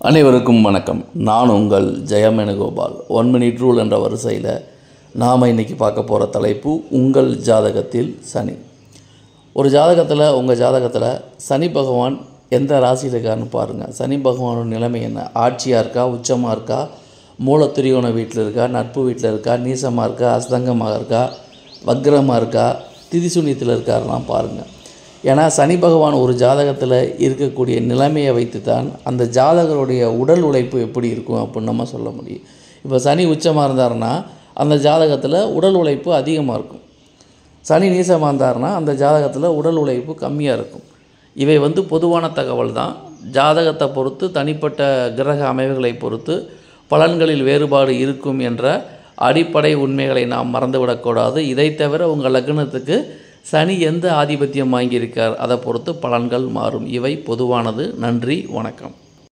அனைவருக்கும் வணக்கம் நான் உங்கள் ஜெயமேனுகோபால் ஒன் மினிட் ரூல் என்ற வரிசையில் நாம் இன்றைக்கி பார்க்க போகிற தலைப்பு உங்கள் ஜாதகத்தில் சனி ஒரு ஜாதகத்தில் உங்கள் ஜாதகத்தில் சனி பகவான் எந்த ராசியில் இருக்காருன்னு பாருங்கள் சனி பகவானோட நிலைமை என்ன ஆட்சியாக இருக்கா உச்சமாக இருக்கா மூலத்திரியோன வீட்டில் இருக்கா நட்பு வீட்டில் இருக்கா நீசமாக இருக்கா அஸ்தங்கமாக இருக்கா வக்ரமாக இருக்கா திதிசூன்யத்தில் இருக்காருலாம் பாருங்கள் ஏன்னா சனி பகவான் ஒரு ஜாதகத்தில் இருக்கக்கூடிய நிலைமையை வைத்து தான் அந்த ஜாதகருடைய உடல் உழைப்பு எப்படி இருக்கும் அப்படின்னு நம்ம சொல்ல முடியும் இப்போ சனி உச்சமாக இருந்தாருன்னா அந்த ஜாதகத்தில் உடல் உழைப்பு அதிகமாக இருக்கும் சனி நீசமாக இருந்தாருன்னா அந்த ஜாதகத்தில் உடல் உழைப்பு கம்மியாக இருக்கும் இவை வந்து பொதுவான தகவல் தான் ஜாதகத்தை பொறுத்து தனிப்பட்ட கிரக அமைவுகளை பொறுத்து பலன்களில் வேறுபாடு இருக்கும் என்ற அடிப்படை உண்மைகளை நாம் மறந்துவிடக்கூடாது இதை தவிர உங்கள் லக்னத்துக்கு சனி எந்த ஆதிபத்தியம் வாங்கியிருக்கார் அதை பொறுத்து பலன்கள் மாறும் இவை பொதுவானது நன்றி வணக்கம்